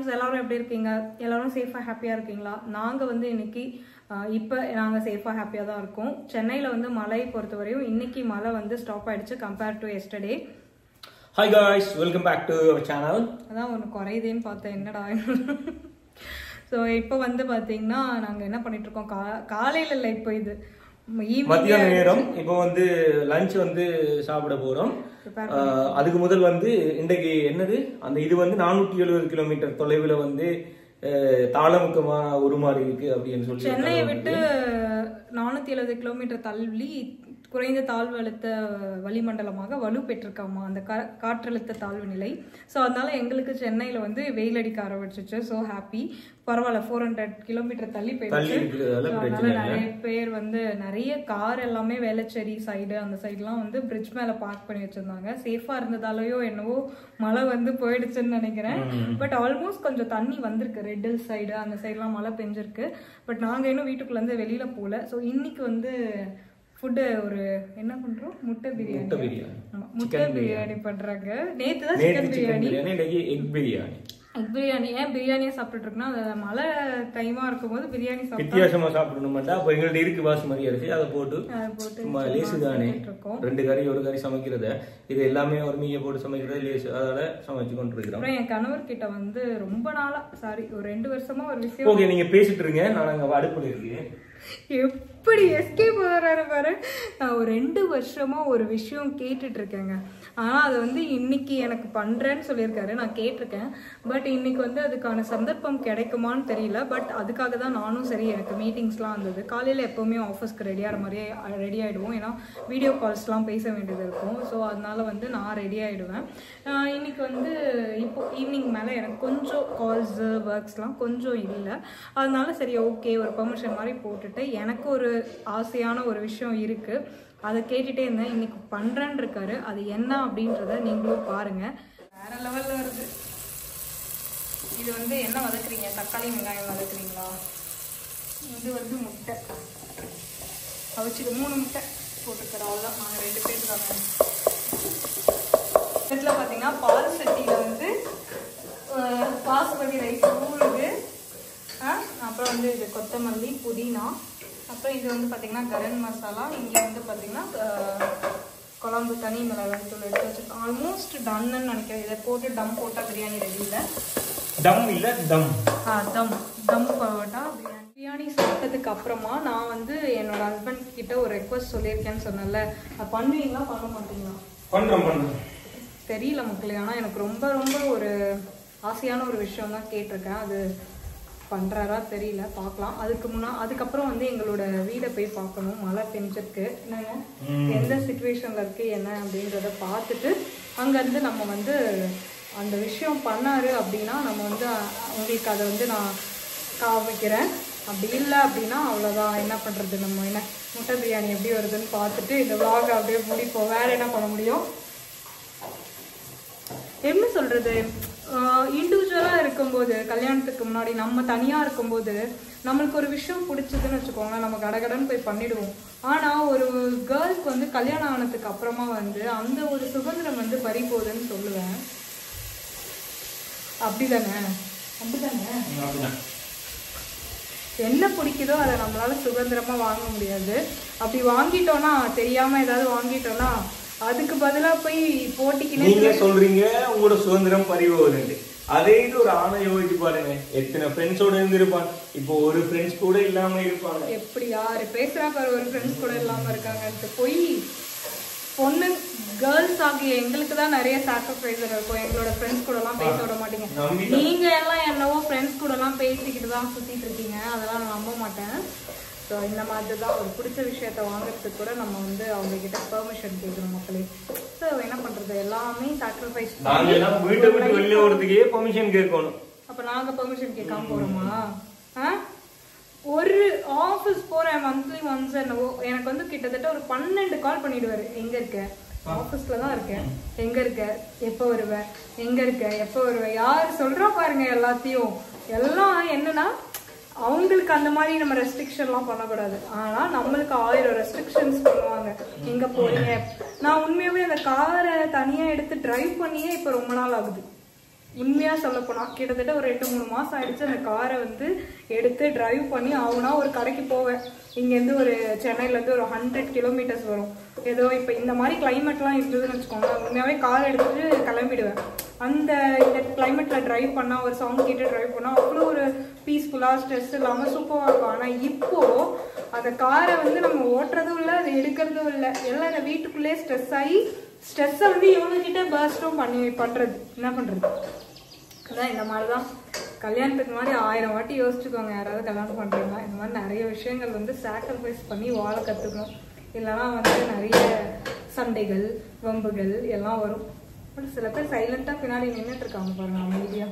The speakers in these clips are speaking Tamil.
ஃப்ரெண்ட்ஸ் எல்லாரும் எப்படி இருக்கீங்க எல்லாரும் சேஃபாக ஹாப்பியாக இருக்கீங்களா நாங்கள் வந்து இன்னைக்கு இப்போ நாங்கள் சேஃபாக ஹாப்பியாக தான் இருக்கோம் சென்னையில் வந்து மழை பொறுத்தவரையும் இன்னைக்கு மழை வந்து ஸ்டாப் ஆயிடுச்சு compare to yesterday hi guys welcome back to our channel அதான் ஒன்று குறையுதேன்னு பார்த்தேன் என்னடா ஸோ இப்போ வந்து பார்த்தீங்கன்னா நாங்கள் என்ன பண்ணிட்டு இருக்கோம் கா காலையில் இல்லை இப்போ இது மத்தியான ஈவினிங் நேரம் இப்போ வந்து லஞ்ச் வந்து சாப்பிட போறோம் Prepare ஆஹ், அதுக்கு முதல் வந்து இன்றைக்கு என்னது அந்த இது வந்து நானூற்றி எழுபது கிலோமீட்டர் தொலைவில் வந்து ஆஹ், தாளமுக்கமா உருமாறி இருக்கு அப்படின்னு சொல்லி சென்னையை விட்டு நானூற்றி எழுபது கிலோமீட்டர் தள்ளி குறைந்த தாழ்வு அழுத்த வளிமண்டலமாக வலு பெற்றிருக்காமா அந்த கா காற்றழுத்த தாழ்வு நிலை ஸோ அதனால எங்களுக்கு சென்னையில் வந்து வெயில் அடிக்க ஆரம்பிச்சிச்சு ஸோ ஹாப்பி பரவாயில்ல ஃபோர் ஹண்ட்ரட் கிலோமீட்டர் தள்ளி தள்ளி போயிடுச்சு இருக்கிறதால So, பிரச்சனை அதனால இல்லை நிறைய பேர் வந்து நிறைய கார் எல்லாமே வேளச்சேரி சைடு அந்த சைட்லாம் வந்து பிரிட்ஜ் மேல பார்க் பண்ணி வச்சிருந்தாங்க சேஃபா இருந்ததாலயோ என்னவோ மழை வந்து போயிடுச்சுன்னு நினைக்கிறேன் பட் ஆல்மோஸ்ட் கொஞ்சம் தண்ணி வந்திருக்கு ரெட் ஹில் சைடு அந்த சைட்லாம் மழை பெஞ்சிருக்கு பட் நாங்க இன்னும் வீட்டுக்குள்ள இருந்து வெளியில போகல ஸோ இன்னைக்கு வந்து ஃபுட்டு ஒரு என்ன பண்றோம் முட்டை பிரியாணி முட்டை பிரியாணி ஆமா, முட்டை பிரியாணி பண்றாங்க நேத்து தான் நேற்று சிக்கன் சிக்கன் பிரியாணி பிரியாணி இன்னைக்கு எக் பிரியாணி எக் பிரியாணி ஏன் பிரியாணியே சாப்பிட்டுட்டு இருக்குன்னா அது மழை டைமா இருக்கும்போது பிரியாணி சாப்பிட்டா வித்தியாசமா சாப்பிடணுமாட்டா அப்போ எங்கள்ட்ட இருக்கு பாசுமதி அரிசி அதை போட்டு அதை போட்டு சும்மா லேசு தானே சாப்பிட்டுட்டு இருக்கோம் ரெண்டு கறி ஒரு கறி சமைக்கிறத இது எல்லாமே ஒரு மீயை போட்டு சமைக்கிறது லேசு அதோட சமைச்சு கொண்டு இருக்கிறோம் அப்புறம் என் கணவர் கிட்ட வந்து ரொம்ப நாளா சாரி ஒரு ரெண்டு வருஷமா ஒரு விஷயம் ஓகே நீங்க பேசிட்டு இருங்க நான் அங்க அடுப்புல இருக்கேன் எப்படி எஸ்கேப் வர்றாரு பாரு நான் ஒரு ரெண்டு வருஷமா ஒரு விஷயம் கேட்டுட்டு இருக்கேங்க ஆனா அது வந்து இன்னைக்கு எனக்கு பண்றேன்னு சொல்லியிருக்காரு நான் கேட்டிருக்கேன் பட் இன்னைக்கு வந்து அதுக்கான சந்தர்ப்பம் கிடைக்குமான்னு தெரியல பட் அதுக்காக தான் நானும் சரி எனக்கு மீட்டிங்ஸ்லாம் இருந்தது காலையில எப்பவுமே ஆஃபீஸ்க்கு ரெடி ஆகிற மாதிரியே ரெடி ஆயிடுவோம் ஏன்னா வீடியோ கால்ஸ்லாம் பேச வேண்டியது இருக்கும் ஸோ அதனால வந்து நான் ரெடி ஆயிடுவேன் ஆஹ் இன்னைக்கு வந்து இப்போ ஈவினிங் மேலே எனக்கு கொஞ்சம் கால்ஸ் ஒர்க்ஸ்லாம் கொஞ்சம் இல்லை அதனால சரி ஓகே ஒரு பெர்மிஷன் மாதிரி போட்டுட்டு எனக்கு ஒரு ஆசையான ஒரு விஷயம் இருக்குது அதை கேட்டுட்டே இருந்தேன் இன்னைக்கு பண்ணுறேன்னு இருக்காரு அது என்ன அப்படின்றத நீங்களும் பாருங்க வேற லெவலில் வருது இது வந்து என்ன வதக்குறீங்க தக்காளி வெங்காயம் வதக்குறீங்களா இது வந்து முட்டை அவிச்சுக்க மூணு முட்டை போட்டுக்கிறோம் அவ்வளோதான் நாங்கள் ரெண்டு பேர் தாங்க இதில் பார்த்தீங்கன்னா பால் சட்டியில் வந்து அஹ், பாசுமதி ரைஸ் ஊறுது அஹ், அப்புறம் வந்து இது கொத்தமல்லி புதினா அப்புறம் இது வந்து பார்த்தீங்கன்னா கரம் மசாலா இங்கே வந்து பார்த்தீங்கன்னா அஹ், குழம்பு தனி மிளகாய் தூள் எடுத்து வச்சுருக்கோம் ஆல்மோஸ்ட் டன்னு நினைக்கிறேன் இதை போட்டு டம் போட்டால் பிரியாணி ரெடி இல்லை தம் இல்ல தம் ஆ, தம் தம் பரோட்டா பிரியாணி பிரியாணி சாப்பிட்டதுக்கு அப்புறமா நான் வந்து என்னோட ஹஸ்பண்ட் கிட்ட ஒரு ரெக்வஸ்ட் சொல்லியிருக்கேன்னு சொன்னேன்ல அது பண்ணுவீங்களா பண்ண மாட்டீங்களா பண்றோம் பண்றோம் தெரியல மக்களே ஆனால் எனக்கு ரொம்ப ரொம்ப ஒரு ஆசையான ஒரு விஷயம் தான் கேட்டிருக்கேன் அது பண்ணுறாரா தெரியல பார்க்கலாம் அதுக்கு முன்னா அதுக்கப்புறம் வந்து எங்களோட வீடை போய் பார்க்கணும் மழை பெஞ்சிருக்கு என்னங்க எந்த சுச்சுவேஷனில் இருக்கு என்ன அப்படின்றத பார்த்துட்டு அங்கேருந்து நம்ம வந்து அந்த விஷயம் பண்ணாரு அப்படின்னா நம்ம வந்து அ- உங்களுக்கு அதை வந்து நான் காமிக்கிறேன் அப்படி இல்லை அப்படின்னா அவ்வளோதான் என்ன பண்ணுறது நம்ம என்ன முட்டை பிரியாணி எப்படி வருதுன்னு பார்த்துட்டு இந்த vlog அப்படியே முடிப்போம் வேற என்ன பண்ண முடியும் என்ன சொல்றது இண்டிவிஜுவலா இருக்கும்போது கல்யாணத்துக்கு முன்னாடி நம்ம தனியா இருக்கும்போது நம்மளுக்கு ஒரு விஷயம் பிடிச்சதுன்னு வச்சுக்கோங்களேன் நம்ம கடகடன்னு போய் பண்ணிடுவோம் ஆனா ஒரு கேர்ள்க்கு வந்து கல்யாணம் ஆனதுக்கு அப்புறமா வந்து அந்த ஒரு சுதந்திரம் வந்து பறி போகுதுன்னு சொல்லுவேன் அப்படிதானே அப்படிதானே அப்படிதான் என்ன பிடிக்குதோ அதை நம்மளால சுதந்திரமா வாங்க முடியாது அப்படி வாங்கிட்டோம்னா தெரியாம ஏதாவது வாங்கிட்டோம்னா அதுக்கு பதிலா போய் போட்டிக்கினே நீங்க சொல்றீங்க உங்களோட சுதந்திரம் பறிபோகுதுன்னு அதே இது ஒரு ஆணை யோசிச்சு பாருங்க எத்தனை ஃப்ரெண்ட்ஸோட இருந்து இருப்பாங்க இப்போ ஒரு ஃப்ரெண்ட்ஸ் கூட இல்லாம இருப்பாங்க எப்படி யாரு பேசுறா பாரு ஒரு ஃப்ரெண்ட்ஸ் கூட இல்லாம இருக்காங்கன்ட்டு போய் பொண்ணு கேர்ள்ஸ் ஆகிய எங்களுக்கு தான் நிறைய சாக்ரிஃபைஸ் இருக்கும் எங்களோட ஃப்ரெண்ட்ஸ் கூட எல்லாம் பேச விட மாட்டீங்க நம்பி நீங்க எல்லாம் என்னவோ ஃப்ரெண்ட்ஸ் கூட எல்லாம் பேசிக்கிட்டு தான் சுத்திட்டு இருக்கீங்க அதெல்லாம் நான் நம்ப மாட்டேன் ஸோ இந்த மாதிரி தான் ஒரு பிடிச்ச விஷயத்த வாங்குறதுக்கு கூட நம்ம வந்து அவங்க கிட்ட பெர்மிஷன் கேட்கணும் மக்களே ஸோ என்ன பண்றது எல்லாமே சாக்ரிஃபைஸ் நாங்க எல்லாம் வீட்டை விட்டு வெளியே வரதுக்கே பெர்மிஷன் கேட்கணும் அப்ப நாங்க பெர்மிஷன் கேட்காம போறோமா ஆ? ஒரு ஆஃபீஸ் போறேன் மந்த்லி ஒன்ஸ் என்னவோ எனக்கு வந்து கிட்டத்தட்ட ஒரு பன்னெண்டு கால் பண்ணிடுவாரு எங்க இருக்க ஆஃபீஸ்ல தான் இருக்கேன் எங்க இருக்க எப்போ வருவ எங்க இருக்க எப்போ வருவ யார் சொல்றா பாருங்க எல்லாத்தையும் எல்லாம் என்னன்னா அவங்களுக்கு அந்த மாதிரி நம்ம ரெஸ்ட்ரிக்ஷன்லாம் பண்ணக்கூடாது ஆனா நம்மளுக்கு ஆயிரம் ரெஸ்ட்ரிக்ஷன்ஸ் பண்ணுவாங்க எங்க போறீங்க நான் உண்மையாவே அந்த காரை தனியா எடுத்து டிரைவ் பண்ணியே இப்ப ரொம்ப நாள் ஆகுது உண்மையா சொல்ல போனா கிட்டத்தட்ட ஒரு ரெண்டு மூணு மாசம் ஆயிடுச்சு அந்த காரை வந்து எடுத்து டிரைவ் பண்ணி ஆகுனா ஒரு கடைக்கு போவேன் இங்கேருந்து ஒரு சென்னையில இருந்து ஒரு ஹண்ட்ரட் கிலோமீட்டர்ஸ் வரும் ஏதோ இப்போ இந்த மாதிரி கிளைமேட்லாம் இருந்ததுன்னு வச்சுக்கோங்க உண்மையாவே கார் எடுத்துட்டு கிளம்பிடுவேன் அந்த இந்த கிளைமேட்ல டிரைவ் பண்ணா ஒரு சாங் கேட்டு டிரைவ் பண்ணா அவ்வளோ ஒரு பீஸ்ஃபுல்லா ஸ்ட்ரெஸ் இல்லாம சூப்பராக இருக்கும் ஆனா இப்போ அந்த காரை வந்து நம்ம ஓட்டுறதும் இல்லை அதை எடுக்கிறதும் இல்லை எல்லாம் இந்த வீட்டுக்குள்ளேயே ஸ்ட்ரெஸ் ஆகி ஸ்ட்ரெஸ்ஸை வந்து இவங்க கிட்ட பர்ஸ்டும் பண்ணி பண்றது என்ன பண்றது அதான் இந்த மாதிரி தான் கல்யாணத்துக்கு முன்னாடி ஆயிரம் வாட்டி யோசிச்சுக்கோங்க யாராவது கல்யாணம் பண்ணுறீங்களா இந்த மாதிரி நிறைய விஷயங்கள் வந்து சாக்ரிஃபைஸ் பண்ணி வாழ கற்றுக்கணும் இல்லைனா வந்து நிறைய சண்டைகள் வம்புகள் எல்லாம் வரும் பட் சில பேர் சைலண்டாக பின்னாடி நின்றுட்டு இருக்காங்க பாருங்க அமைதியாக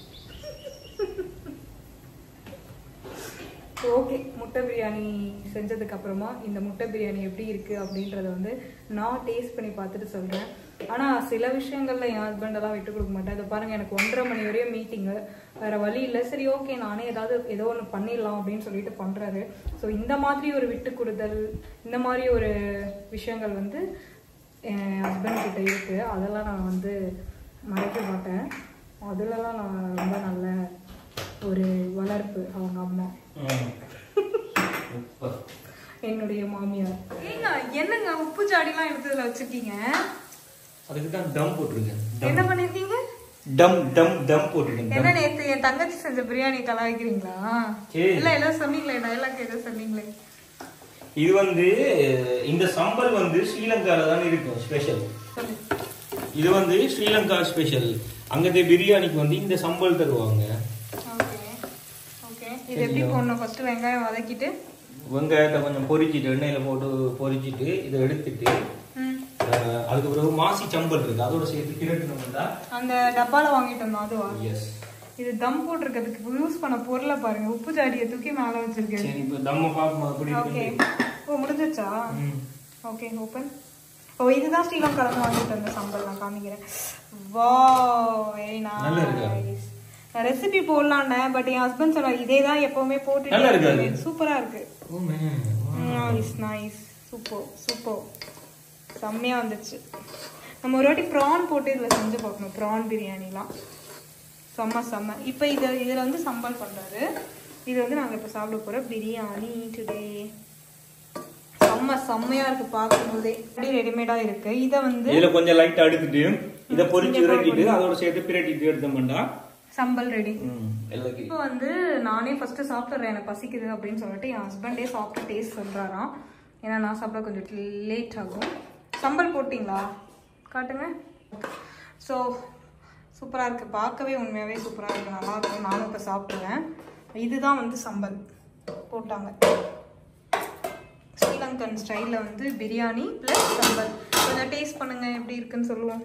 ஓகே முட்டை பிரியாணி செஞ்சதுக்கு அப்புறமா இந்த முட்டை பிரியாணி எப்படி இருக்கு அப்படின்றத வந்து நான் டேஸ்ட் பண்ணி பார்த்துட்டு சொல்றேன் ஆனா சில விஷயங்கள்ல என் ஹஸ்பண்டெல்லாம் விட்டு கொடுக்க மாட்டேன் இதை பாருங்க எனக்கு ஒன்றரை மணி வரையும் மீட்டிங்கு வேற வழி இல்லை சரி ஓகே நானே ஏதாவது ஏதோ ஒன்று பண்ணிடலாம் அப்படின்னு சொல்லிட்டு பண்றாரு ஸோ இந்த மாதிரி ஒரு விட்டு கொடுதல் இந்த மாதிரி ஒரு விஷயங்கள் வந்து என் ஹஸ்பண்ட் கிட்ட இருக்கு அதெல்லாம் நான் வந்து மறைக்க மாட்டேன் அதுலலாம் நான் ரொம்ப நல்ல ஒரு வளர்ப்பு அவங்க அம்மா உப்பு. என்னுடைய மாமியார் ஏங்க என்னங்க உப்பு ஜாடிலாம் எடுத்ததுல வச்சிருக்கீங்க அதுக்கு தான் டம் போட்டிருக்கேன் என்ன பண்ணிருக்கீங்க டம் டம் டம் போட்டிருக்கேன் என்ன நேத்து என் தங்கச்சி செஞ்ச பிரியாணி கலாய்க்கிறீங்களா சரி. இல்ல ஏதோ சொன்னீங்களே டைலாக் ஏதோ சொன்னீங்களே இது வந்து இந்த சம்பல் வந்து ஸ்ரீலங்கால தான் இருக்கும் ஸ்பெஷல் சொல்லு இது வந்து ஸ்ரீலங்கா ஸ்பெஷல் அங்கത്തെ பிரியாணிக்கு வந்து இந்த சம்பல் தருவாங்க ஓகே ஓகே இது எப்படி போடணும் ஃபர்ஸ்ட் வெங்காயம் வதக்கிட்டு வெங்காயத்தை கொஞ்சம் பொரிச்சிட்டு எண்ணெயில போட்டு பொரிச்சிட்டு இதை எடுத்துட்டு ம். அஹ், அதுக்கு பிறகு மாசி சம்பல் இருக்கு அதோட சேர்த்து கிரட்டணும்னா அந்த டப்பால வாங்கிட்டு வந்தோம் அதுவா எஸ் இது தம் போட்டிருக்கிறதுக்கு யூஸ் பண்ண பொருளை பாருங்க உப்பு ஜாடியை தூக்கி மேல வச்சிருக்கேன் சரி இப்போ தம்ம பார்ப்போம் அப்படி ஓகே இருக்கு ஓ முடிஞ்சிச்சா ம். ஓகே ஓப்பன் ஓ இதுதான் ஸ்ரீலங்கா வாங்கிட்டு வந்த சம்பல் நான் காமிக்கிறேன் வா வெரி நல்லா இருக்கா? நைஸ் நான் ரெசிபி போடலான்னேன் பட் என் ஹஸ்பண்ட் சொன்னார் இதே தான் எப்பவுமே நல்லா இருக்கா போட்டு அது? சூப்பரா இருக்கு oh man nice nice super super செம்மையா வந்துச்சு நம்ம ஒரு வாட்டி ப்ரான் போட்டு இதில் செஞ்சு பார்க்கணும் ப்ரான் பிரியாணிலாம் செம்ம செம்ம இப்போ இது இதில் வந்து சம்பல் பண்ணுறாரு இது வந்து நாங்கள் இப்போ சாப்பிட போகிற பிரியாணி டுடே செம்ம செம்மையா இருக்கு பார்க்கும்போதே அப்படியே ரெடிமேடாக இருக்கு இதை வந்து இதுல கொஞ்சம் லைட்டா எடுத்துட்டு இதை பொரிச்சு விரட்டிட்டு அதோட சேர்த்து பிரட்டிட்டு எடுத்தோம்னா சம்பல் ரெடி ம், எல்லாத்தையும் இப்போ வந்து நானே ஃபர்ஸ்ட் சாப்பிட்றேன் எனக்கு பசிக்குது அப்படின்னு சொல்லிட்டு என் ஹஸ்பண்டே சாப்பிட்டு டேஸ்ட் சொல்றாராம் ஏன்னா நான் சாப்பிட கொஞ்சம் லேட் ஆகும் சம்பல் போட்டிங்களா காட்டுங்க ஸோ சூப்பராக இருக்கு பார்க்கவே உண்மையாகவே சூப்பராக இருக்கு நல்லா இருக்கும் நானும் இப்போ சாப்பிடுவேன் இதுதான் வந்து சம்பல் போட்டாங்க ஸ்ரீலங்கன் ஸ்டைலில் வந்து பிரியாணி ப்ளஸ் சம்பல் கொஞ்சம் டேஸ்ட் பண்ணுங்க எப்படி இருக்குன்னு சொல்லுவோம்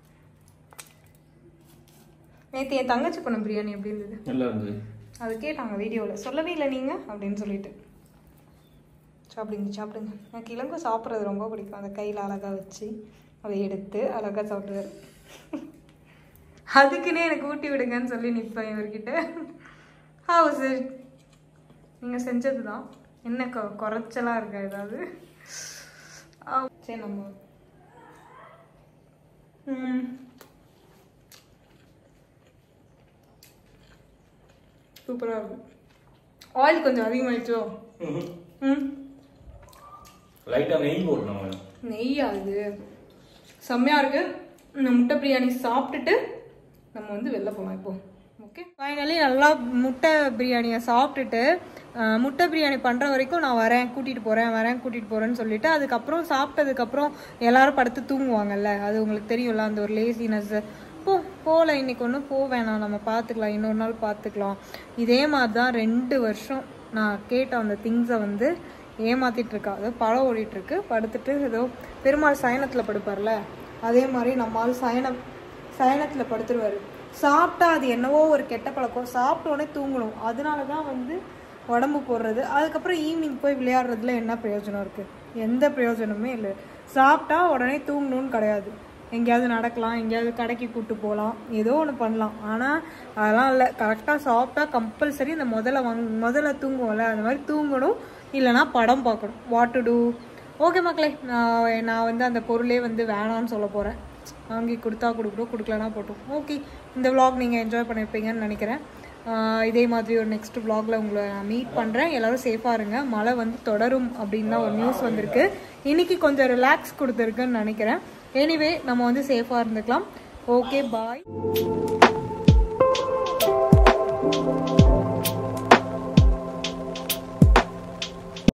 நேற்று என் தங்கச்சி பண்ண பிரியாணி எப்படி இருந்தது நல்லா இருந்தது அது கேட்டாங்க வீடியோவில் சொல்லவே இல்லை நீங்கள் அப்படின்னு சொல்லிட்டு சாப்பிடுங்க சாப்பிடுங்க எனக்கு இளங்கோ சாப்பிட்றது ரொம்ப பிடிக்கும் அந்த கையில் அழகாக வச்சு அதை எடுத்து அழகாக சாப்பிடுவார் அதுக்குன்னே எனக்கு ஊட்டி விடுங்கன்னு சொல்லி நிற்பேன் இவர்கிட்ட ஹவு சார் நீங்கள் செஞ்சது தான் என்ன கொ குறைச்சலாக இருக்கா ஏதாவது ஆ, சரி நம்ம ம் சூப்பராக இருக்கும் ஆயில் கொஞ்சம் அதிகமாயிடுச்சோ ம் லைட்டா நெய் போடணும் நெய் ஆகுது செம்மையாக இருக்கு இந்த முட்டை பிரியாணி சாப்பிட்டுட்டு நம்ம வந்து வெளில போகலாம் இப்போ ஓகே ஃபைனலி நல்லா முட்டை பிரியாணியை சாப்பிட்டுட்டு அஹ், முட்டை பிரியாணி பண்ணுற வரைக்கும் நான் வரேன் கூட்டிகிட்டு போகிறேன் வரேன் கூட்டிகிட்டு போகிறேன்னு சொல்லிட்டு அதுக்கப்புறம் சாப்பிட்டதுக்கப்புறம் எல்லாரும் படுத்து தூங்குவாங்கல்ல அது உங்களுக்கு தெரியும்ல அந்த ஒரு லேசினஸ் போ போகல இன்னைக்கு ஒன்றும் போ வேணாம் நம்ம பார்த்துக்கலாம் இன்னொரு நாள் பார்த்துக்கலாம் இதே மாதிரி தான் ரெண்டு வருஷம் நான் கேட்ட அந்த திங்ஸை வந்து ஏமாத்திட்டு இருக்கா அதாவது பழம் ஓடிட்டு இருக்கு படுத்துட்டு ஏதோ பெருமாள் சயனத்தில் படுப்பார்ல அதே மாதிரி நம்மால் சயனம் சயனத்தில் படுத்துருவாரு சாப்பிட்டா அது என்னவோ ஒரு கெட்ட பழக்கம் சாப்பிட்ட உடனே தூங்கணும் அதனால தான் வந்து உடம்பு போடுறது அதுக்கப்புறம் ஈவினிங் போய் விளையாடுறதுல என்ன பிரயோஜனம் இருக்கு எந்த பிரயோஜனமே இல்லை சாப்பிட்டா உடனே தூங்கணும்னு கிடையாது எங்கேயாவது நடக்கலாம் எங்கேயாவது கடைக்கு கூட்டு போகலாம் ஏதோ ஒன்று பண்ணலாம் ஆனால் அதெல்லாம் இல்லை கரெக்டாக சாப்பிட்டா கம்பல்சரி இந்த முதல்ல வாங் முதல்ல தூங்குவோம்ல அந்த மாதிரி தூங்கணும் இல்லைன்னா படம் பார்க்கணும் வாட் டு டூ ஓகே மக்களே நான் நான் வந்து அந்த பொருளே வந்து வேணான்னு சொல்ல போகிறேன் வாங்கி கொடுத்தா கொடுக்குறோம் கொடுக்கலனா போட்டோம் ஓகே இந்த vlog நீங்கள் என்ஜாய் பண்ணியிருப்பீங்கன்னு நினைக்கிறேன் ஆஹ் இதே மாதிரி ஒரு நெக்ஸ்ட் vlogல உங்களை நான் மீட் பண்ணுறேன் எல்லாரும் சேஃபாக இருங்க மழை வந்து தொடரும் அப்படின்னு தான் ஒரு நியூஸ் வந்திருக்கு இன்னைக்கு கொஞ்சம் ரிலாக்ஸ் கொடுத்துருக்குன்னு நினைக்கிறேன் எனிவே நம்ம வந்து சேஃபாக இருந்துக்கலாம் ஓகே பாய்